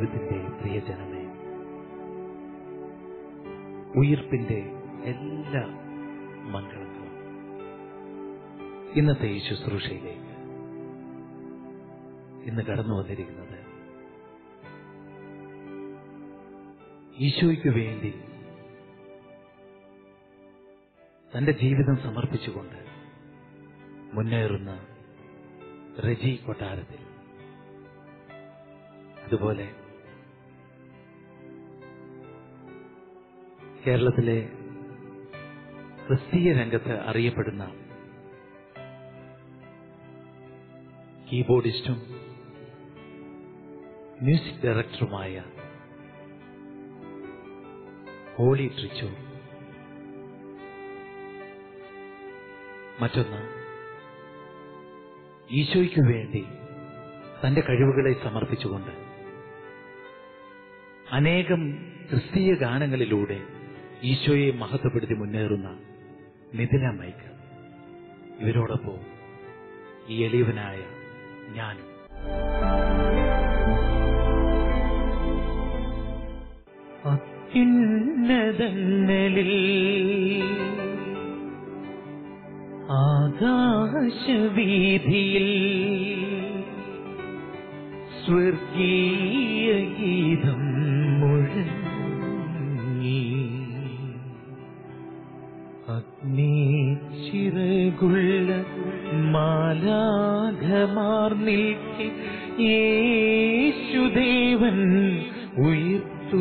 ദൈവത്തിന്റെ പ്രിയജനമേ ഉയിർപ്പിന്റെ എല്ലാ മംഗളങ്ങളും ഇന്നത്തെ ഈ ശുശ്രൂഷയിലേക്ക് ഇന്ന് കടന്നു വന്നിരിക്കുന്നത് ഈശോയ്ക്ക് വേണ്ടി തന്റെ ജീവിതം സമർപ്പിച്ചുകൊണ്ട് മുന്നേറുന്ന റെജി കൊട്ടാരത്തിൽ അതുപോലെ കേരളത്തിലെ ക്രിസ്തീയ രംഗത്ത് അറിയപ്പെടുന്ന കീബോർഡിസ്റ്റും മ്യൂസിക് ഡയറക്ടറുമായ ഹോളി ട്രിച്ചു മറ്റൊന്ന് ഈശോയ്ക്കു വേണ്ടി തന്റെ കഴിവുകളെ സമർപ്പിച്ചുകൊണ്ട് അനേകം ക്രിസ്തീയ ഗാനങ്ങളിലൂടെ ഈശോയെ മഹത്വപ്പെടുത്തി മുന്നേറുന്ന മിഥില മൈക്ക് ഇവരോടൊപ്പം ഈ എളിയവനായ ഞാനും അത്യുന്നതങ്ങളിൽ ആകാശവീതിയിൽ സ്വർഗീയ ഗീതം മുഴങ്ങി അഗ്നിച്ചിറകുള്ള മാലാഘമാർ നിൽക്കി യേശുദേവൻ ഉയർത്തു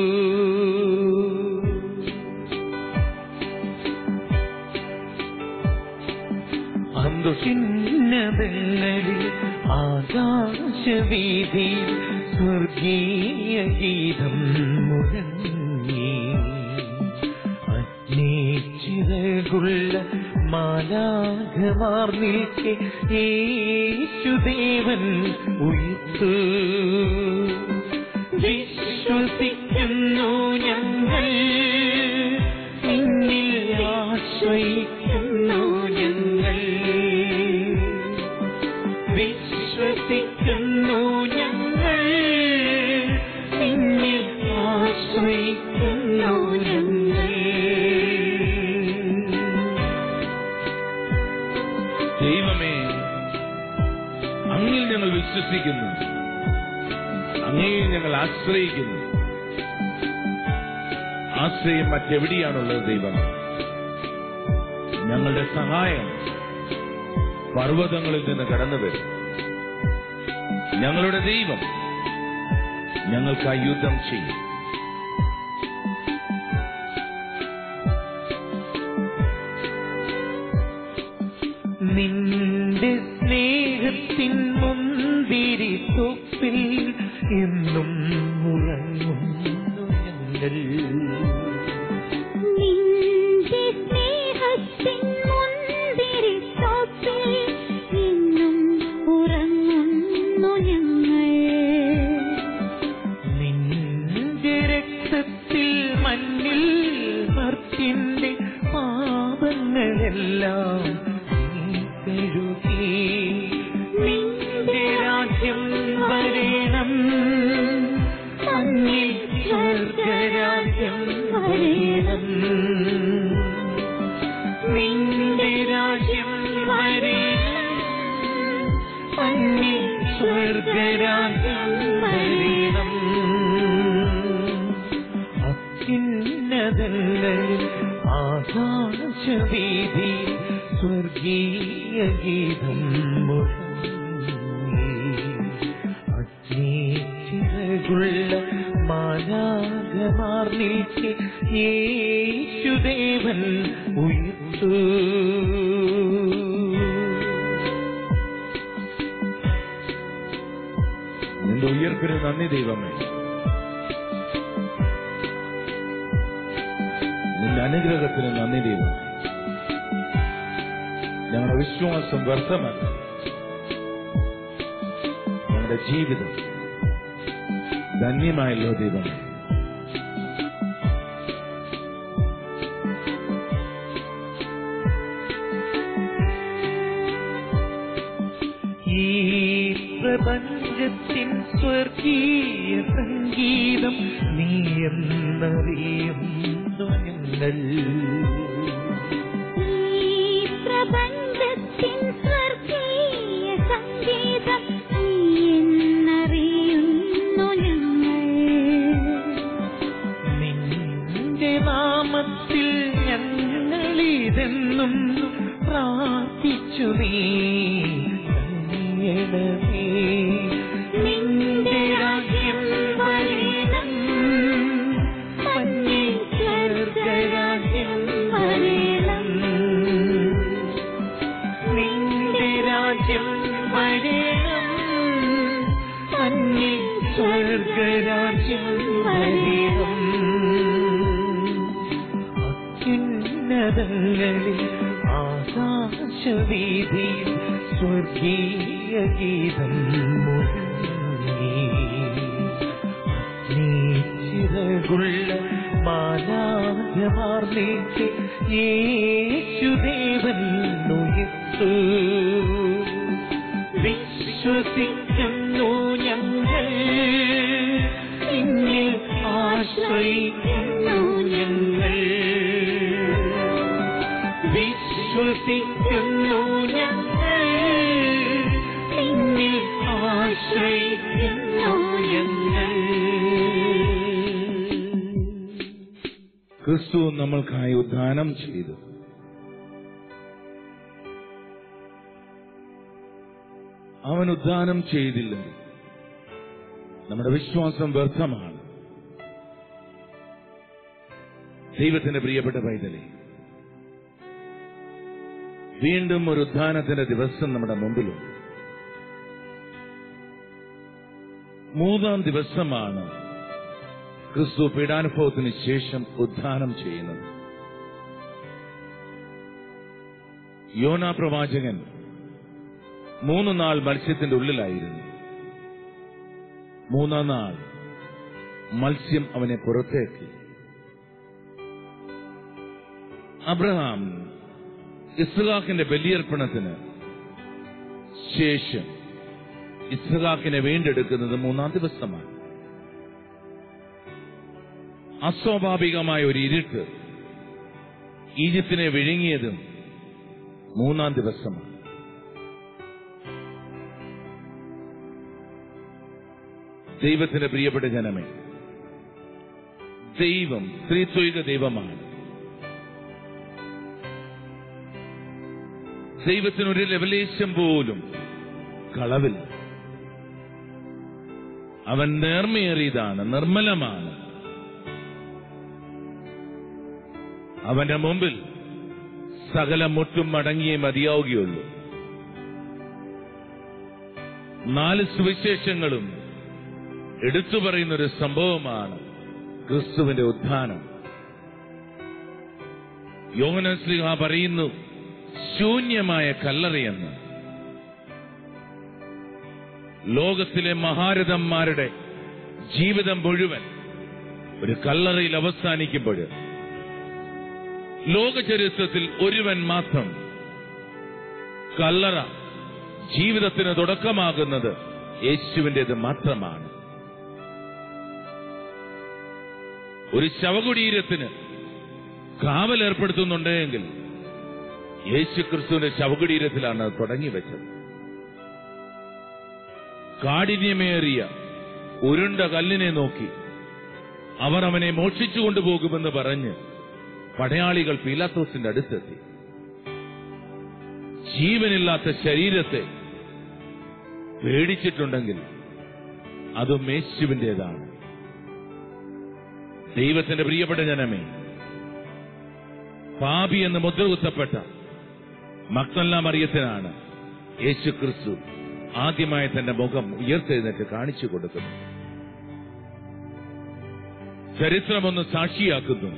അന്തുഷിന്നതങ്ങളിൽ ആകാശവീതി സ്വർഗീയ ഗീതം മുഴങ്ങി അഗ്നിച്ചിറകുള്ള മാലാഘമാർ നിൽക്കെ യേശുദേവൻ ഉയർത്തു വിശ്വസിക്കുന്നു ഞങ്ങൾ നിന്നിൽ ആശ്രയിക്കുന്നു ഞങ്ങൾ വിശ്വസിക്കുന്നു ഞങ്ങൾ നിന്നിൽ ആശ്രയിക്കുന്നു ഞങ്ങൾ ദൈവമേ അങ്ങിൽ ഞങ്ങൾ വിശ്വസിക്കുന്നു അങ്ങയിൽ ഞങ്ങൾ ആശ്രയിക്കുന്നു ആശ്രയം മറ്റെവിടെയാണുള്ളത് ദൈവം ഞങ്ങളുടെ സഹായം പർവ്വതങ്ങളിൽ നിന്ന് കടന്നു വരും ഞങ്ങളുടെ ദൈവം ഞങ്ങൾക്കായി യുദ്ധം ചെയ്യും നിന്റെ സ്നേഹത്തിൻ മുന്തിരി തൊപ്പിൽ എന്നും ഉറങ്ങുന്നു ഞങ്ങൾ നിന്റെ സ്നേഹത്തിൻ മുന്തിരിത്തോപ്പിൽ ഇന്നും ഉറങ്ങുന്നു ഞങ്ങൾ നിന്റെ രക്തത്തിൽ മഞ്ഞിൽ മർത്തിന്റെ പാപങ്ങളെല്ലാം നീ കഴുകി നിന്റെ രാജ്യം വരേണം അന്നിൽ സ്വർഗരാജ്യം വരേണം നിന്റെ രാജ്യം വരേണം അന്നിൽ സ്വർഗരാജ്യം വരേണം അത്യുന്നതങ്ങളിൽ ആകാശവീതി സ്വർഗീയ ഗീതം മുഴങ്ങി അഗ്നിച്ചിറകുള്ള മാലാകമാർ നിൽക്കെ യേശുദേവൻ ഉയർത്തു നിന്റെ ഉയർപ്പിന് നന്ദി ദൈവമേ നിന്റെ അനുഗ്രഹത്തിന് നന്ദി ദൈവം ഞങ്ങളുടെ വിശ്വാസം വ്യർത്ഥമല്ല ഞങ്ങളുടെ ജീവിതം ധന്യമായല്ലോ ദൈവമേ ഈ പ്രപഞ്ചത്തിൻ സ്വർഗീയ സംഗീതം നീ എന്നറിയുന്നു ഞങ്ങൾ ഈ പ്രപഞ്ചത്തിൻ സ്വർഗീയ സംഗീതം നീ എന്നറിയുന്നു ഞങ്ങൾ നിന്റെ നാമത്തിൽ ഞങ്ങളിതെന്നും പ്രാർത്ഥിച്ചു നീ കനിയണമേ. നിന്റെ രാജ്യം വരണം മഞ്ഞിൽ സ്വർഗരാജ്യം വരണം നിന്റെ രാജ്യം വരണം മഞ്ഞിൽ സ്വർഗരാജ്യം വരണം അത്യുന്നതങ്ങളിൽ ആകാശവീതിയിൽ സ്വർഗീയ ഗീതം മുഴങ്ങി നീച്ചിറകുള്ള മാലാകമാർ നീട്ടി യേശുദേവൻ നുയർത്തു വിശ്വസിക്കുന്നു ഞങ്ങൾ നിന്നിൽ ആശ്രയിക്കുന്നു ഞങ്ങൾ വിശ്വസിക്കുന്നു ഞങ്ങൾ നിന്നിൽ ആശ്രയിക്കുന്നു ഞങ്ങൾ ക്രിസ്തു നമ്മൾക്കായി ഉദ്ധാനം ചെയ്തു അവൻ ഉദ്ധാനം ചെയ്തില്ലെങ്കിൽ നമ്മുടെ വിശ്വാസം വ്യർത്ഥമാണ് ദൈവത്തിന്റെ പ്രിയപ്പെട്ട പൈതലേ വീണ്ടും ഒരു ഉദ്ധാനത്തിന്റെ ദിവസം നമ്മുടെ മുമ്പിലുണ്ട് മൂന്നാം ദിവസമാണ് ക്രിസ്തു പീഡാനുഭവത്തിന് ശേഷം ഉദ്ധാനം ചെയ്യുന്നത് യോന പ്രവാചകൻ മൂന്ന് നാൾ മത്സ്യത്തിന്റെ ഉള്ളിലായിരുന്നു മൂന്നാം നാൾ മത്സ്യം അവനെ പുറത്തേക്ക് അബ്രഹാം ഇസ്ഹാക്കിന്റെ ബലിയർപ്പണത്തിന് ശേഷം ഇസ്ഹാക്കിനെ വീണ്ടെടുക്കുന്നത് മൂന്നാം ദിവസമാണ് അസ്വാഭാവികമായ ഒരു ഇരുട്ട് ഈജിപ്തിനെ വിഴുങ്ങിയതും മൂന്നാം ദിവസമാണ് ദൈവത്തിന്റെ പ്രിയപ്പെട്ട ജനമേ ദൈവം ത്രിത്വിക ദൈവമാണ് ദൈവത്തിനൊരു ലെവലേശം പോലും കളവില്ല അവൻ നേർമയേറിയതാണ് നിർമ്മലമാണ് അവന്റെ മുമ്പിൽ സകല മുട്ടും മടങ്ങിയേ മതിയാവുകയുള്ളൂ നാല് സുവിശേഷങ്ങളും എടുത്തു പറയുന്ന ഒരു സംഭവമാണ് ക്രിസ്തുവിന്റെ ഉത്ഥാനം യോഹനസ്ലിഹ പറയുന്നു ശൂന്യമായ കല്ലറയെന്ന് ലോകത്തിലെ മഹാരഥന്മാരുടെ ജീവിതം മുഴുവൻ ഒരു കല്ലറയിൽ അവസാനിക്കുമ്പോൾ ലോക ചരിത്രത്തിൽ ഒരുവൻ മാത്രം കല്ലറ ജീവിതത്തിന് തുടക്കമാകുന്നത് യേശുവിൻ്റെത് മാത്രമാണ് ഒരു ശവകുടീരത്തിന് കാവലേർപ്പെടുത്തുന്നുണ്ടെങ്കിൽ യേശു ക്രിസ്തുവിന്റെ ശവകുടീരത്തിലാണ് അത് തുടങ്ങി വെച്ചത് കാഠിന്യമേറിയ ഉരുണ്ട കല്ലിനെ നോക്കി അവർ അവനെ മോഷിച്ചു കൊണ്ടുപോകുമെന്ന് പറഞ്ഞ് പടയാളികൾ പീലാത്തോസിന്റെ അടുത്തെത്തി ജീവനില്ലാത്ത ശരീരത്തെ പേടിച്ചിട്ടുണ്ടെങ്കിൽ അതും യേശുവിൻ്റെതാണ് ദൈവത്തിന്റെ പ്രിയപ്പെട്ട ജനമേ പാപി എന്ന് മുദ്രകുത്തപ്പെട്ട മക്തല്ല മറിയത്തിനാണ് യേശു ക്രിസ്തു ആദ്യമായി തന്റെ മുഖം ഉയർത്തെഴുന്നേറ്റ് കാണിച്ചു കൊടുക്കുന്നു ചരിത്രമൊന്ന് സാക്ഷിയാക്കുന്നു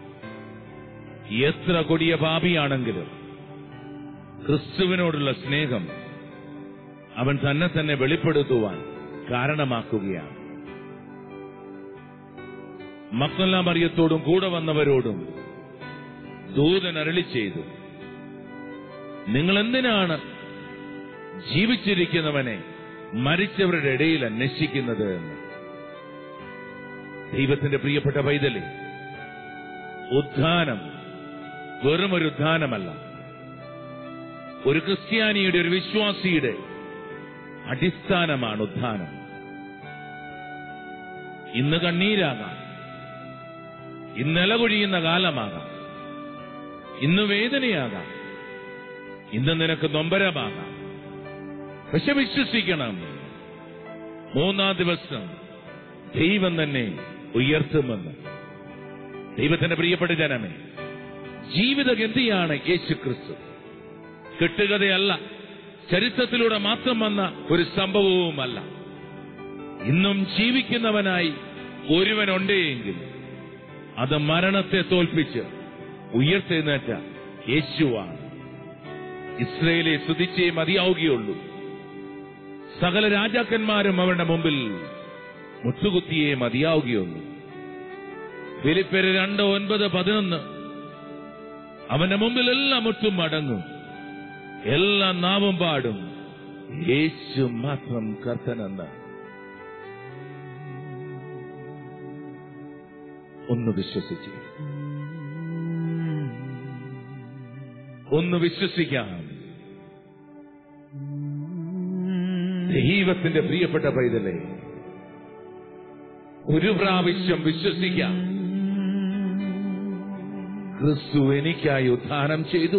എത്ര കൊടിയ പാപിയാണെങ്കിലും ക്രിസ്തുവിനോടുള്ള സ്നേഹം അവൻ തന്നെ തന്നെ വെളിപ്പെടുത്തുവാൻ കാരണമാക്കുകയാണ് മക്തല്ല മറിയത്തോടും കൂടെ വന്നവരോടും ദൂതൻ അരളി ചെയ്തു നിങ്ങൾ എന്തിനാണ് ജീവിച്ചിരിക്കുന്നവനെ മരിച്ചവരുടെ ഇടയിൽ അന്വേഷിക്കുന്നത് എന്ന് ദൈവത്തിന്റെ പ്രിയപ്പെട്ട പൈതലേ ഉദ്ധാനം വെറും ഒരു ഉദ്ധാനമല്ല ഒരു ക്രിസ്ത്യാനിയുടെ ഒരു വിശ്വാസിയുടെ അടിസ്ഥാനമാണ് ഉദ്ധാനം ഇന്ന് കണ്ണീരാകാം ഇന്ന് നിലകൊഴിയുന്ന കാലമാകാം ഇന്ന് വേദനയാകാം ഇന്ന് നിനക്ക് നൊമ്പരമാകാം പക്ഷെ വിശ്വസിക്കണം മൂന്നാം ദിവസം ദൈവം തന്നെ ഉയർത്തുമെന്ന് ദൈവത്തിന്റെ പ്രിയപ്പെട്ട ജനമേ ജീവിതഗന്ധിയാണ് യേശു ക്രിസ്തു കെട്ടുകഥയല്ല ചരിത്രത്തിലൂടെ മാത്രം വന്ന ഒരു സംഭവവുമല്ല ഇന്നും ജീവിക്കുന്നവനായി ഒരുവനുണ്ടെങ്കിൽ അത് മരണത്തെ തോൽപ്പിച്ച് ഉയർത്തെഴുന്നേറ്റ യേശുവാണ് ഇസ്രയേലെ സ്തുതിച്ചേ മതിയാവുകയുള്ളൂ സകല രാജാക്കന്മാരും അവരുടെ മുമ്പിൽ മുട്ടുകുത്തിയേ മതിയാവുകയുള്ളൂ ഫിലിപ്പര് രണ്ട് ഒൻപത് പതിനൊന്ന് അവന്റെ മുമ്പിൽ എല്ലാം മുട്ടും അടങ്ങും എല്ലാ നാവും പാടും യേശു മാത്രം കർത്തനെന്ന് ഒന്ന് വിശ്വസിച്ചു ഒന്ന് വിശ്വസിക്കാം ദൈവത്തിന്റെ പ്രിയപ്പെട്ട പൈതലേ ഒരു പ്രാവശ്യം വിശ്വസിക്കാം ക്രിസ്തു എനിക്കായി ഉദ്ധാനം ചെയ്തു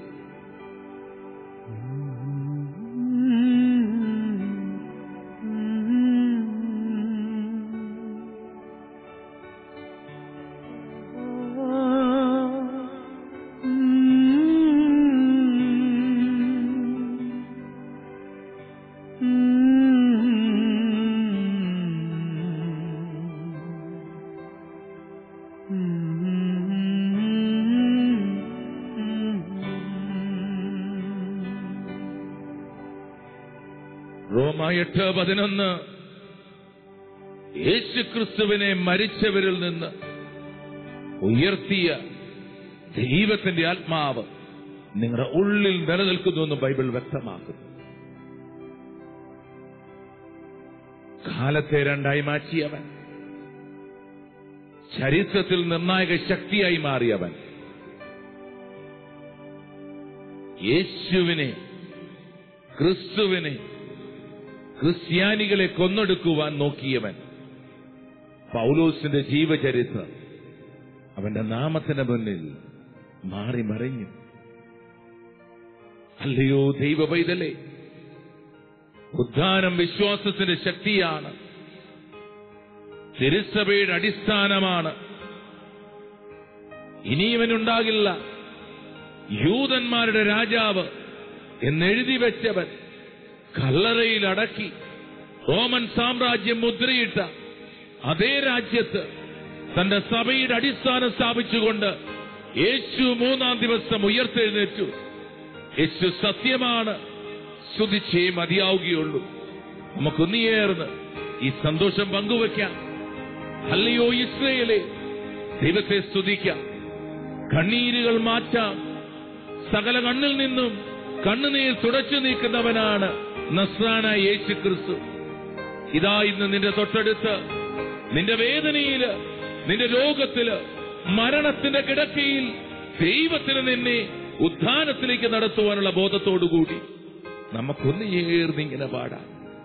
റോമ എട്ട് പതിനൊന്ന് യേശു ക്രിസ്തുവിനെ മരിച്ചവരിൽ നിന്ന് ഉയർത്തിയ ദൈവത്തിന്റെ ആത്മാവ് നിങ്ങളുടെ ഉള്ളിൽ നിലനിൽക്കുന്നു എന്ന് ബൈബിൾ വ്യക്തമാക്കുന്നു കാലത്തെ രണ്ടായി മാറ്റിയവൻ ചരിത്രത്തിൽ നിർണായക ശക്തിയായി മാറിയവൻ യേശുവിനെ ക്രിസ്തുവിനെ ക്രിസ്ത്യാനികളെ കൊന്നൊടുക്കുവാൻ നോക്കിയവൻ പൗലോസിന്റെ ജീവചരിത്രം അവന്റെ നാമത്തിന് മുന്നിൽ മാറി മറിഞ്ഞു അല്ലയോ ദൈവ പൈതലേ ഉദ്ധാനം വിശ്വാസത്തിന്റെ ശക്തിയാണ് തിരുസഭയുടെ അടിസ്ഥാനമാണ് ഇനിയവനുണ്ടാകില്ല യൂതന്മാരുടെ രാജാവ് എന്നെഴുതി വെച്ചവൻ കല്ലറയിൽ അടക്കി റോമൻ സാമ്രാജ്യം മുദ്രയിട്ട അതേ രാജ്യത്ത് തന്റെ സഭയുടെ അടിസ്ഥാനം സ്ഥാപിച്ചുകൊണ്ട് യേശു മൂന്നാം ദിവസം ഉയർത്തെഴുന്നേറ്റു യേശു സത്യമാണ് സ്തുതിച്ചേ മതിയാവുകയുള്ളൂ നമുക്കൊന്നിയേർന്ന് ഈ സന്തോഷം പങ്കുവെക്കാം അല്ലയോ ഇസ്രയേലെ ദൈവത്തെ സ്തുതിക്കാം കണ്ണീരുകൾ മാറ്റാം സകല കണ്ണിൽ നിന്നും കണ്ണുനീർ തുടച്ചു നീക്കുന്നവനാണ് നസ്രാന യേശു ക്രിസ്തു ഇതാ ഇന്ന് നിന്റെ തൊട്ടടുത്ത് നിന്റെ വേദനയില് നിന്റെ രോഗത്തില് മരണത്തിന്റെ കിടക്കയിൽ ദൈവത്തിന് നിന്നെ ഉദ്ധാനത്തിലേക്ക് നടത്തുവാനുള്ള ബോധത്തോടുകൂടി നമുക്കൊന്ന് ഏർന്നിങ്ങനെ പാടാം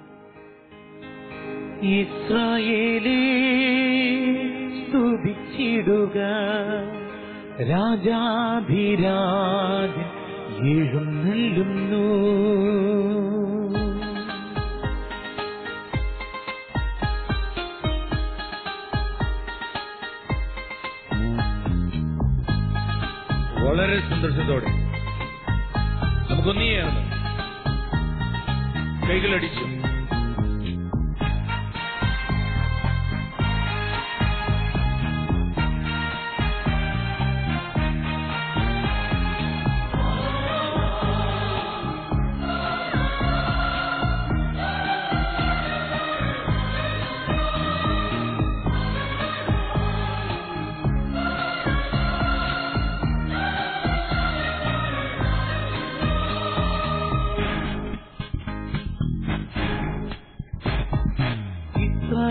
ഇസ്രായേലേ സ്തുതിച്ചിടുക രാജാധിരാജൻ എഴുന്നള്ളുന്നു വളരെ സന്തോഷത്തോടെ നമുക്കൊന്നേർന്ന് കൈകളടിച്ചു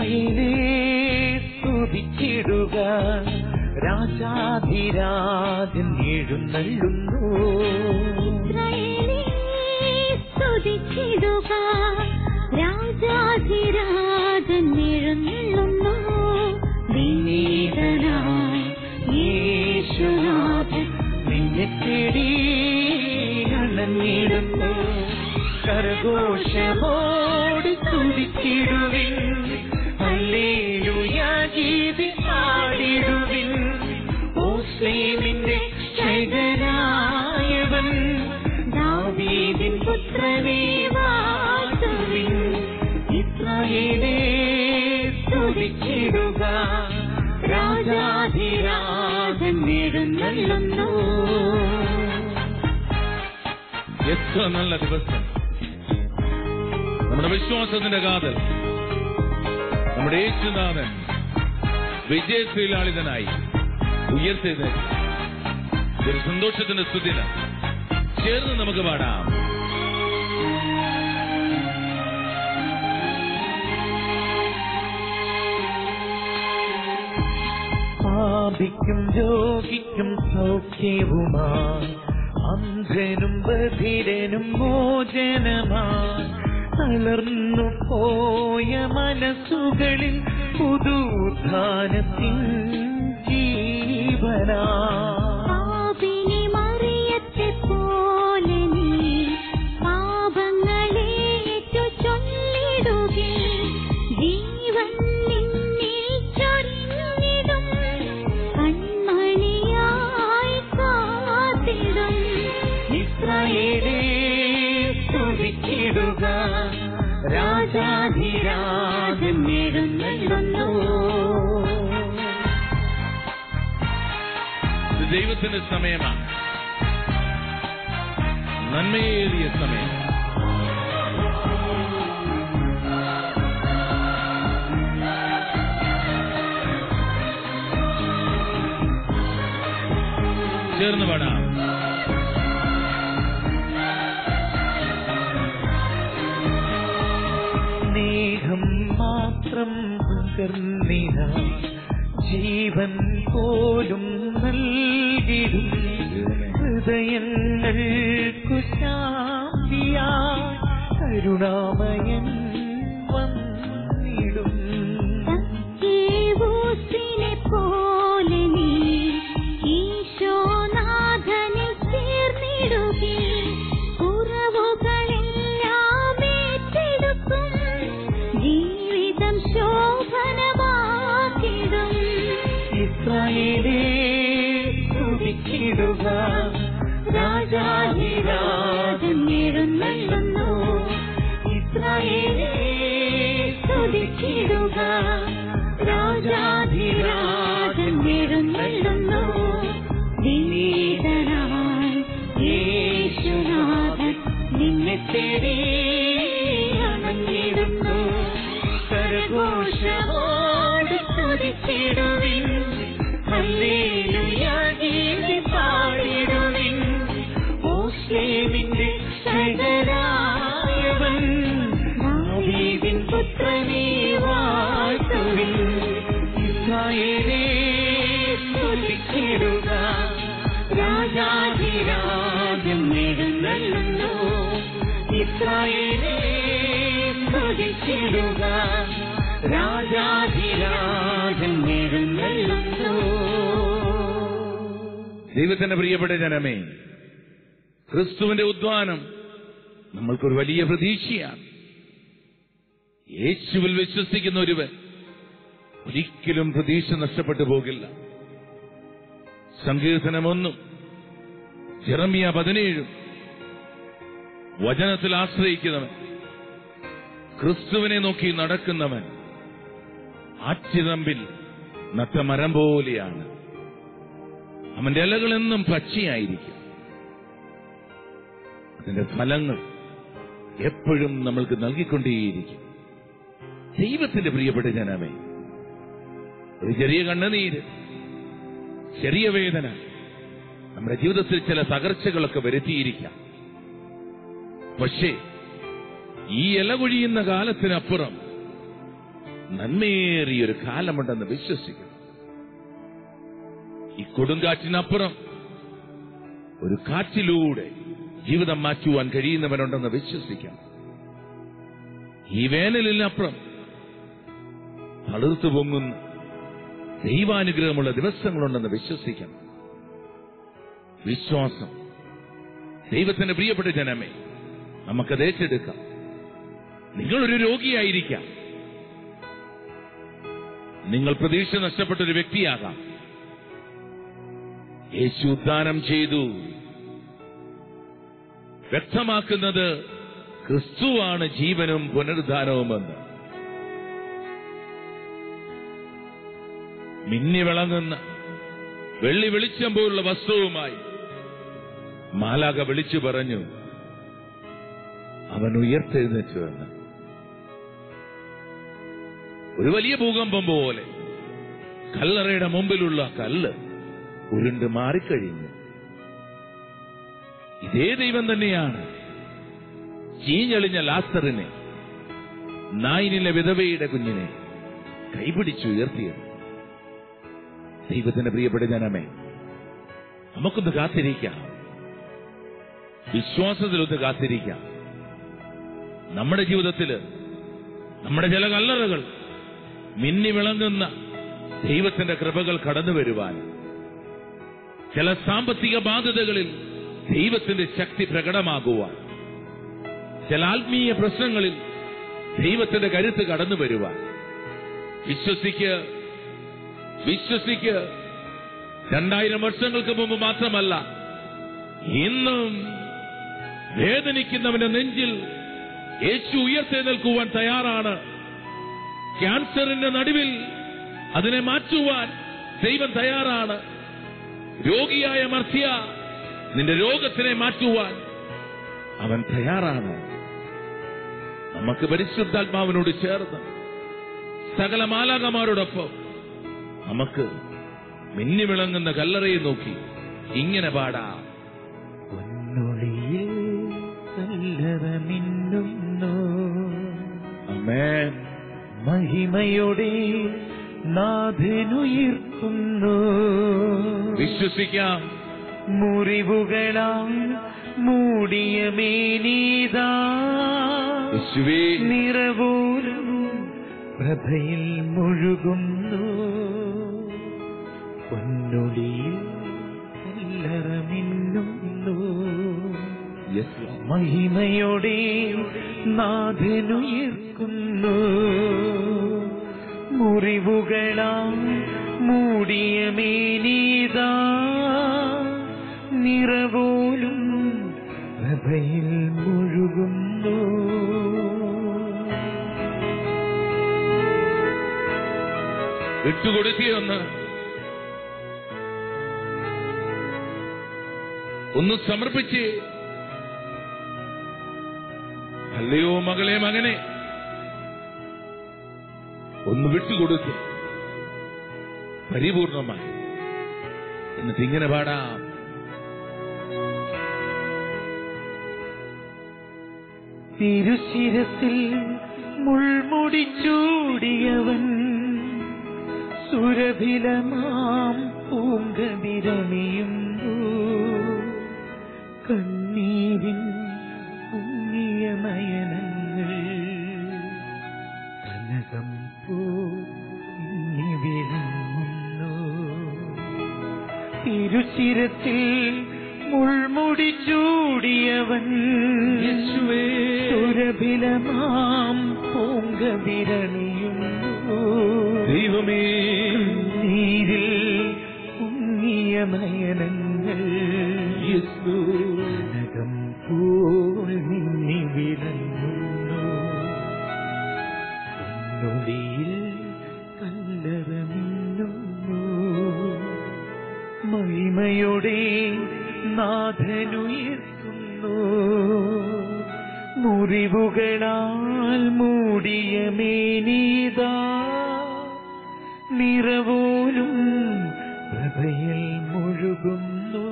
ഇസ്രായേലേ സ്തുതിച്ചിടുക രാജാധിരാജൻ എഴുന്നള്ളുന്നു ഇസ്രായേലേ സ്തുതിച്ചിടുക രാജാധിരാജൻ എഴുന്നള്ളുന്നു വിനീതനായി യേശുനാഥൻ നിന്നെ തേടി അണഞ്ഞിടുന്നു കരഘോഷമോട് സ്തുതിച്ചിടുവിൻ ഹല്ലേലൂയാ ഗീതി പാടിടുവിൻ ഓസ്ലേമിന്റെ ശൈതനായവൻ ദാവീദിൻ പുത്രനെ വാഴ്ത്തുവിൻ ഇസ്രായേലേ സ്തുതിച്ചിടുക രാജാധിരാജൻ എഴുന്നള്ളുന്നു എത്ര നല്ല ദിവസം നമ്മുടെ വിശ്വാസത്തിന്റെ കാതൽ നമ്മുടെ യേശുനാഥൻ വിജയശ്രീലാളിതനായി ഉയർത്തിയത് ഒരു സന്തോഷത്തിന്റെ സ്തുതിന ചേർന്ന് നമുക്ക് പാടാം പാപിക്കും രോഗിക്കും സൗഖ്യവുമായി അന്ധനും ബധിരനും മോചനമായി തളർന്നു പോയ മനസ്സുകളിൽ പുതുധാനത്തിൻ ജീവനാ പാപിനി മറിയത്തെ പോലെ നീ പാപങ്ങളേറ്റു ചൊല്ലിടുകേ ജീവൻ നിന്നിൽ ചൊരിഞ്ഞിടും കൺമണിയായി കാത്തിടും ഇസ്രായേലേ സ്തുതിച്ചിടുക രാജാധിരാജൻ എഴുന്നള്ളുന്നു ഇത് ദൈവത്തിന്റെ സമയമാണ് നന്മയേറിയ സമയം ചേർന്ന് പാടാം സ്നേഹം മാത്രം പകർന്നിന ജീവൻ പോലും നൽകിടും ഹൃദയങ്ങൾക്കു ശാന്തിയാ കരുണാമയൻ വന്നിടും സഖ്യേവൂസിനെ പോലെ നീ ഈശോനാഥനിൽ ചേർന്നിടുകേ കുറവുകളെല്ലാം ഏറ്റെടുക്കും ജീവിതം ശോഭനമാക്കിടും ഇസ്രായേലേ സ്തുതിച്ചിടുക രാജാധിരാജൻ എഴുന്നള്ളുന്നു ഇസ്രായേലേ സ്തുതിച്ചിടുക രാജാധിരാജൻ എഴുന്നള്ളുന്നു വിനീതനായി യേശുനാഥൻ നിന്നെ തേടി അണഞ്ഞിടുന്നു കരഘോഷമോട് സ്തുതിച്ചിടുവിൻ ഹല്ലേലൂയാ ഗീതി പാടിടുവിൻ ഓസ്ലേമിന്റെ ശൈതനായവൻ ദാവീദിൻ പുത്രനെ വാഴ്ത്തുവിൻ ഇസ്രായേലേ സ്തുതിച്ചിടുക രാജാധിരാജൻ എഴുന്നള്ളുന്നു ഇസ്രായേലേ സ്തുതിച്ചിടുക രാജാധിരാജൻ എഴുന്നള്ളുന്നു ദൈവത്തിന്റെ പ്രിയപ്പെട്ട ജനമേ ക്രിസ്തുവിന്റെ ഉദ്വാനം നമ്മൾക്കൊരു വലിയ പ്രതീക്ഷയാണ് യേശുവിൽ വിശ്വസിക്കുന്ന ഒരുവൻ ഒരിക്കലും പ്രതീക്ഷ നഷ്ടപ്പെട്ടു പോകില്ല സങ്കീർത്തനമൊന്നും ജെറമിയ പതിനേഴും വചനത്തിൽ ആശ്രയിക്കുന്നവൻ ക്രിസ്തുവിനെ നോക്കി നടക്കുന്നവൻ ആച്ചിതമ്പിൽ നട്ട മരം പോലെയാണ് അവന്റെ ഇലകളെന്നും പച്ചയായിരിക്കും അതിന്റെ ഫലങ്ങൾ എപ്പോഴും നമ്മൾക്ക് നൽകിക്കൊണ്ടേയിരിക്കും ദൈവത്തിന്റെ പ്രിയപ്പെട്ട ജനമേ ഒരു ചെറിയ കണ്ണുനീര് ചെറിയ വേദന നമ്മുടെ ജീവിതത്തിൽ ചില തകർച്ചകളൊക്കെ വരുത്തിയിരിക്കാം പക്ഷേ ഈ ഇല കൊഴിയുന്ന കാലത്തിനപ്പുറം നന്മേറിയൊരു കാലമുണ്ടെന്ന് വിശ്വസിക്കുന്നു ഈ കൊടുങ്കാറ്റിനപ്പുറം ഒരു കാറ്റിലൂടെ ജീവിതം മാറ്റുവാൻ കഴിയുന്നവനുണ്ടെന്ന് വിശ്വസിക്കാം ഈ വേനലിനപ്പുറം തളിർത്തു പൊങ്ങുന്ന ദൈവാനുഗ്രഹമുള്ള ദിവസങ്ങളുണ്ടെന്ന് വിശ്വസിക്കണം വിശ്വാസം ദൈവത്തിന്റെ പ്രിയപ്പെട്ട ജനമേ നമുക്കത് ഏറ്റെടുക്കാം നിങ്ങളൊരു രോഗിയായിരിക്കാം നിങ്ങൾ പ്രതീക്ഷ നഷ്ടപ്പെട്ട ഒരു വ്യക്തിയാകാം യേശു ഉദ്ധാനം ചെയ്തു വ്യക്തമാക്കുന്നത് ക്രിസ്തുവാണ് ജീവനും പുനരുദ്ധാനവുമെന്ന് മിന്നി വിളങ്ങുന്ന വെള്ളി വെളിച്ചം പോലുള്ള വസ്തുവുമായി മാലാക വിളിച്ചു പറഞ്ഞു അവൻ ഉയർത്തെഴുന്നേറ്റു എന്ന് ഒരു വലിയ ഭൂകമ്പം പോലെ കല്ലറയുടെ മുമ്പിലുള്ള കല്ല് ഉരുണ്ട് മാറിക്കഴിഞ്ഞു ഇതേ ദൈവം തന്നെയാണ് ചീഞ്ഞളിഞ്ഞ ലാസറിനെ നായിനിലെ വിധവയുടെ കുഞ്ഞിനെ കൈപിടിച്ചുയർത്തിയത് ദൈവത്തിന്റെ പ്രിയപ്പെട്ട ജനമേ നമുക്കൊന്ന് കാത്തിരിക്കാം വിശ്വാസത്തിലൊന്ന് കാത്തിരിക്കാം നമ്മുടെ ജീവിതത്തില് നമ്മുടെ ചില കല്ലറകൾ മിന്നി വിളങ്ങുന്ന ദൈവത്തിന്റെ കൃപകൾ കടന്നു വരുവാൻ ചില സാമ്പത്തിക ബാധ്യതകളിൽ ദൈവത്തിന്റെ ശക്തി പ്രകടമാകുവാൻ ചില ആത്മീയ പ്രശ്നങ്ങളിൽ ദൈവത്തിന്റെ കരുത്ത് കടന്നു വരുവാൻ വിശ്വസിക്ക് വിശ്വസിക്ക് രണ്ടായിരം വർഷങ്ങൾക്ക് മുമ്പ് മാത്രമല്ല ഇന്നും വേദനിക്കുന്നവന്റെ നെഞ്ചിൽ യേശു ഉയർത്തെഴുന്നേൽക്കുവാൻ തയ്യാറാണ് ക്യാൻസറിന്റെ നടുവിൽ അതിനെ മാറ്റുവാൻ ദൈവം തയ്യാറാണ് രോഗിയായ മർത്തിയ നിന്റെ രോഗത്തിനെ മാറ്റുവാൻ അവൻ തയ്യാറാണ് നമുക്ക് പരിശുദ്ധാത്മാവിനോട് ചേർന്ന് സകല മാലാകമാരോടൊപ്പം നമുക്ക് മിന്നി വിളങ്ങുന്ന കല്ലറയെ നോക്കി ഇങ്ങനെ പാടാം പൊന്നൊളിയിൽ കല്ലറ മിന്നുന്നു അമേൻ മഹിമയോടെ നാഥനുയിർക്കുന്നു വിശ്വസിക്കാം മുറിവുകളാൽ മൂടിയ മേനീതാ യേശുവേ നിറവോലും പ്രഭയിൽ മുഴുകുന്നു പൊന്നൊളിയിൽ കല്ലറ മിന്നുന്നു Yes, Lord. മഹിമയോടെ നാഥനുയർക്കുന്നു മുറിവുകളാം മൂടിയ മേനീതാ നിറവോലും പ്രഭയിൽ മുഴുകുന്നു വിട്ടുകൊടുക്കുകയൊന്ന് ഒന്ന് സമർപ്പിച്ച് അല്ലയോ മകളെ മകനെ ഒന്ന് വിട്ടുകൊടുത്ത് പരിപൂർണമായി എന്നിട്ട് ഇങ്ങനെ പാടാം തിരുശിരത്തിൽ മുൾമുടി ചൂടിയവൻ സുരഭിലമാം പൂങ്കതിരണിയുന്നു കണ്ണീരിൻ പുണ്യ നയനങ്ങൾ കനകം പൂങ്ങി വിളങ്ങുന്നു തിരുശിരത്തിൽ മുൾമുടി ചൂടിയവൻ സുരഭിലമാം പൂങ്കതിരണിയുന്നു ദൈവമേ നീരിൽ ഉങ്ങിയ നയനങ്ങൾ കനകം പോൽ നിന്നി വിളങ്ങുന്നു പൊന്നൊളിയിൽ കല്ലറ മിന്നുന്നു മഹിമയോടെ നാഥനുയർത്തുന്നു മുറിവുകളാൽ മൂടിയ മേനീതാ നിറവോലും പ്രഭയിൽ മുഴുകുന്നു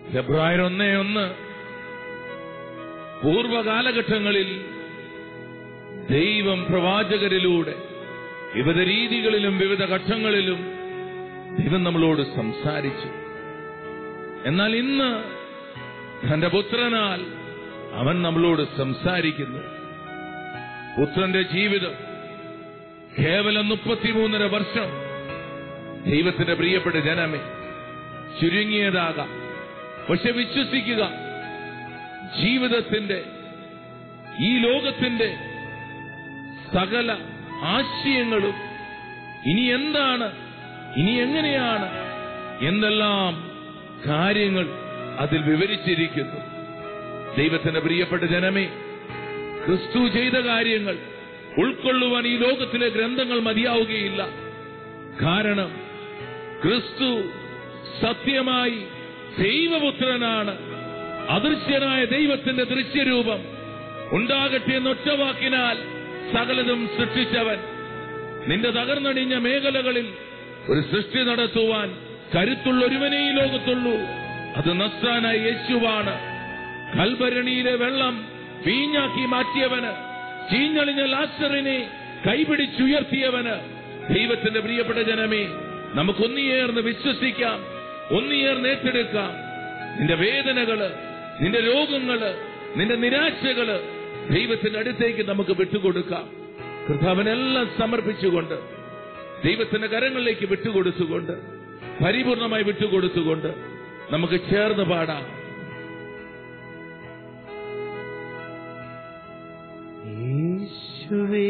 ഫെബ്രുവരി ഒന്നേ ഒന്ന് പൂർവകാലഘട്ടങ്ങളിൽ ദൈവം പ്രവാചകരിലൂടെ വിവിധ രീതികളിലും വിവിധ ഘട്ടങ്ങളിലും ദൈവം നമ്മളോട് സംസാരിച്ചു എന്നാൽ ഇന്ന് തന്റെ പുത്രനാൽ അവൻ നമ്മളോട് സംസാരിക്കുന്നു പുത്രന്റെ ജീവിതം കേവലം മുപ്പത്തിമൂന്നര വർഷം ദൈവത്തിന്റെ പ്രിയപ്പെട്ട ജനമേ ചുരുങ്ങിയതാകാം പക്ഷെ വിശ്വസിക്കുക ജീവിതത്തിന്റെ ഈ ലോകത്തിന്റെ സകല ആശയങ്ങളും ഇനി എന്താണ് ഇനി എങ്ങനെയാണ് എന്നെല്ലാം കാര്യങ്ങൾ അതിൽ വിവരിച്ചിരിക്കുന്നു ദൈവത്തിന്റെ പ്രിയപ്പെട്ട ജനമേ ക്രിസ്തു ചെയ്ത കാര്യങ്ങൾ ഉൾക്കൊള്ളുവാൻ ഈ ലോകത്തിലെ ഗ്രന്ഥങ്ങൾ മതിയാവുകയില്ല കാരണം ക്രിസ്തു സത്യമായി ദൈവപുത്രനാണ് അദൃശ്യനായ ദൈവത്തിന്റെ ദൃശ്യരൂപം ഉണ്ടാകട്ടെ എന്നൊറ്റവാക്കിനാൽ സകലതും സൃഷ്ടിച്ചവൻ നിന്റെ തകർന്നടിഞ്ഞ മേഖലകളിൽ ഒരു സൃഷ്ടി നടത്തുവാൻ കരുത്തുള്ള ഒരുവനേ ഈ ലോകത്തുള്ളൂ അത് നസ്രാനായ യേശുവാണ് കൽഭരണിയിലെ വെള്ളം വീഞ്ഞാക്കി മാറ്റിയവന് ചീഞ്ഞളിഞ്ഞ ലാസ്റ്ററിനെ കൈപിടിച്ചുയർത്തിയവന് ദൈവത്തിന്റെ പ്രിയപ്പെട്ട ജനമേ നമുക്കൊന്നിയേർന്ന് വിശ്വസിക്കാം ഒന്നിയേർന്ന് ഏറ്റെടുക്കാം നിന്റെ വേദനകള് നിന്റെ രോഗങ്ങള് നിന്റെ നിരാശകള് ദൈവത്തിന്റെ അടുത്തേക്ക് നമുക്ക് വിട്ടുകൊടുക്കാം കർത്താവിനെല്ലാം സമർപ്പിച്ചുകൊണ്ട് ദൈവത്തിന്റെ കരങ്ങളിലേക്ക് വിട്ടുകൊടുത്തുകൊണ്ട് പരിപൂർണമായി വിട്ടുകൊടുത്തുകൊണ്ട് നമുക്ക് ചേർന്ന് പാടാം യേശുവേ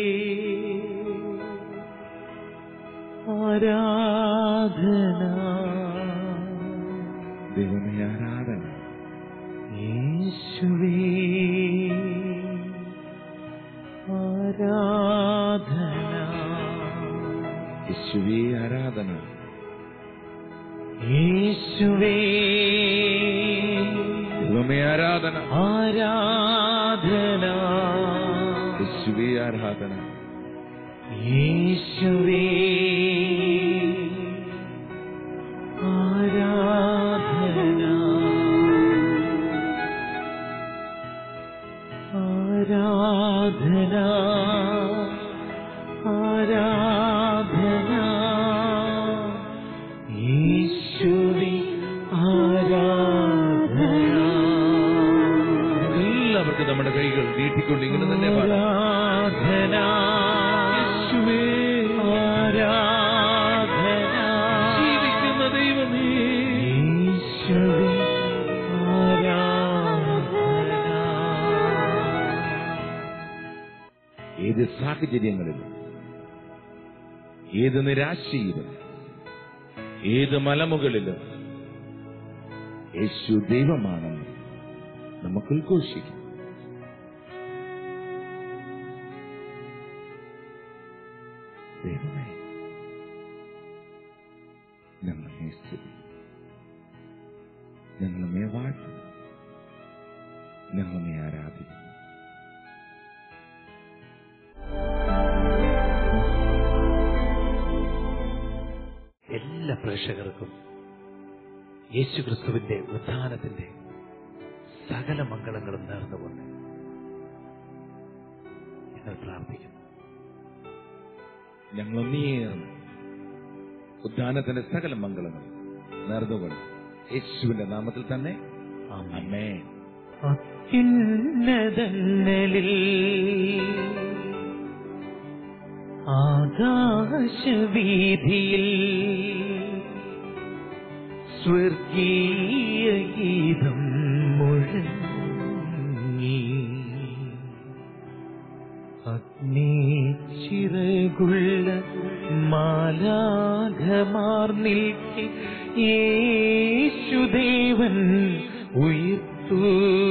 ആരാധന ദൈവമേ ആരാധന യേശുവേ ആരാധന യേശുവേ ആരാധന യേശുവേ ദൈവമേ ആരാധന ആരാധന യേശുവേ ആരാധന യേശുവേ ആരാധന ആരാധന ആരാധന യേശുവേ ആരാധന എല്ലാവർക്കും നമ്മുടെ കൈകൾ നീട്ടിക്കൊണ്ട് ഇങ്ങനെ തന്നെ പാടാം ആരാധന യേശുവേ ആരാധന ജീവിക്കുന്ന ദൈവമേ യേശുവേ ആരാധന ഏത് സാഹചര്യങ്ങളിലും ഏത് നിരാശയിലും ഏത് മലമുകളിലും യേശു ദൈവമാണെന്ന് നമുക്ക് ഉദ്ഘോഷിക്കാം ദൈവമേ ഞങ്ങളെ സ്തുതി ഞങ്ങളെ വാഴ്ത്തുന്നു ഞങ്ങളെ ആരാധിക്കുന്നു എല്ലാ പ്രേക്ഷകർക്കും യേശുക്രിസ്തുവിന്റെ ഉത്ഥാനത്തിന്റെ സകല മംഗളങ്ങളും നേർന്നുകൊണ്ട് ഞങ്ങൾ പ്രാർത്ഥിക്കുന്നു ഞങ്ങൾ ഒന്നിയേർന്ന് ഉദ്ധാനത്തിന്റെ സകല മംഗളങ്ങൾ നേർന്നുകൊണ്ട് യേശുവിന്റെ നാമത്തിൽ തന്നെ അമ്മേ അത്യുന്നതങ്ങളിൽ ആകാശവീതിയിൽ സ്വർഗീയ ഗീതം മുഴങ്ങി അഗ്നിച്ചിറകുള്ള മാലാഘമാർ നിൽക്കി യേശുദേവൻ ഉയർത്തു